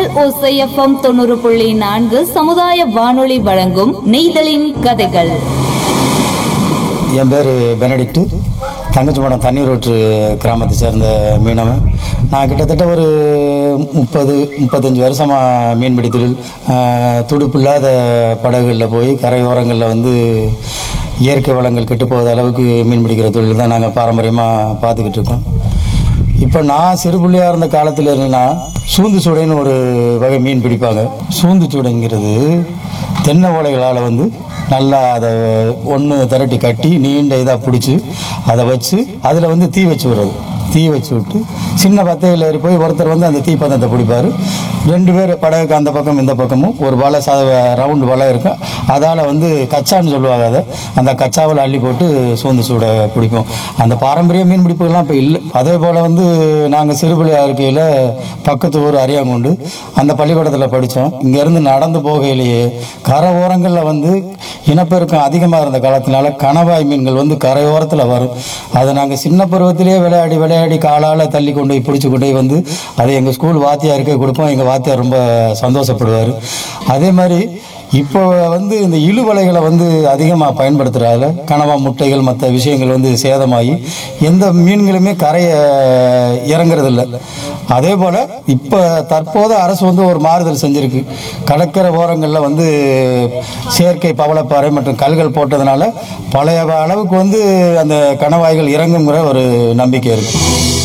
ஓசைஎஃப்எம் தொண்ணூறு புள்ளி நான்கு சமுதாய வானொலி வழங்கும் நெய்தலின் கதைகள் என் பேர் பெனடிக்ட்டு தங்கச்சிமடம் தண்ணீர் ஊற்று கிராமத்தை சேர்ந்த மீனவன் நான் கிட்டத்தட்ட ஒரு முப்பது முப்பத்தஞ்சு வருஷமாக மீன்பிடி தொழில் ஆஹ், துடுப்பில்லாத படகுகளில் போய் கரையோரங்களில் வந்து இயற்கை வளங்கள் கெட்டு போகாத அளவுக்கு மீன் பிடிக்கிற தொழில் தான் நாங்கள் பாரம்பரியமாக பார்த்துக்கிட்டு இருக்கோம் இப்போ நான் சிறு பிள்ளையா இருந்த காலத்தில் இருந்தேன்னா சூந்து சூடைன்னு ஒரு வகை மீன் பிடிப்பாங்க சூந்து சூடைங்கிறது தென்னை ஓலைகளால் வந்து நல்லா அதை ஒன்று திரட்டி கட்டி நீண்ட இதாக பிடிச்சி அதை வச்சு அதில் வந்து தீ வச்சு விடுறது தீ வச்சு விட்டு சின்ன பத்தையில் ஏறி போய் ஒருத்தர் வந்து அந்த தீ பந்தத்தை பிடிப்பார் ரெண்டு பேர் படகுக்கு அந்த பக்கம் இந்த பக்கமும் ஒரு வலை ச ரவுண்டு வலை இருக்கும் அதால் வந்து கச்சான்னு சொல்லுவாங்க அதை அந்த கச்சாவில் அள்ளி போட்டு சூந்து சூட பிடிப்போம் அந்த பாரம்பரிய மீன் பிடிப்புகள்லாம் இப்போ இல்லை அதே போல் வந்து நாங்கள் சிறுபிள்ளையாக இருக்கையில் பக்கத்து ஊர் அரியாங்குண்டு அந்த பள்ளிக்கூடத்தில் படித்தோம் இங்கேருந்து நடந்து போகையிலேயே கரை ஓரங்களில் வந்து இனப்பெருக்கம் அதிகமாக இருந்த காலத்தினால கணவாய் மீன்கள் வந்து கரையோரத்தில் வரும் அதை நாங்கள் சின்ன பருவத்திலேயே விளையாடி விளையாடி காலால் தள்ளி கொண்டு போய் பிடிச்சி கொண்டு போய் வந்து அதை எங்கள் ஸ்கூல் வாத்தியாருக்கே கொடுப்போம் எங்கள் வாத்தியார் ரொம்ப சந்தோஷப்படுவார் அதே மாதிரி இப்போ வந்து இந்த இழுவலைகளை வந்து அதிகமாக பயன்படுத்துறதால கனவா முட்டைகள் மற்ற விஷயங்கள் வந்து சேதமாகி எந்த மீன்களுமே கரையை இறங்குறதில்ல அதே போல் இப்போ தற்போது அரசு வந்து ஒரு மாறுதல் செஞ்சிருக்கு கடற்கரை ஓரங்களில் வந்து செயற்கை பவளப்பாறை மற்றும் கல்கள் போட்டதுனால பழைய அளவுக்கு வந்து அந்த கணவாய்கள் இறங்குங்கிற ஒரு நம்பிக்கை இருக்குது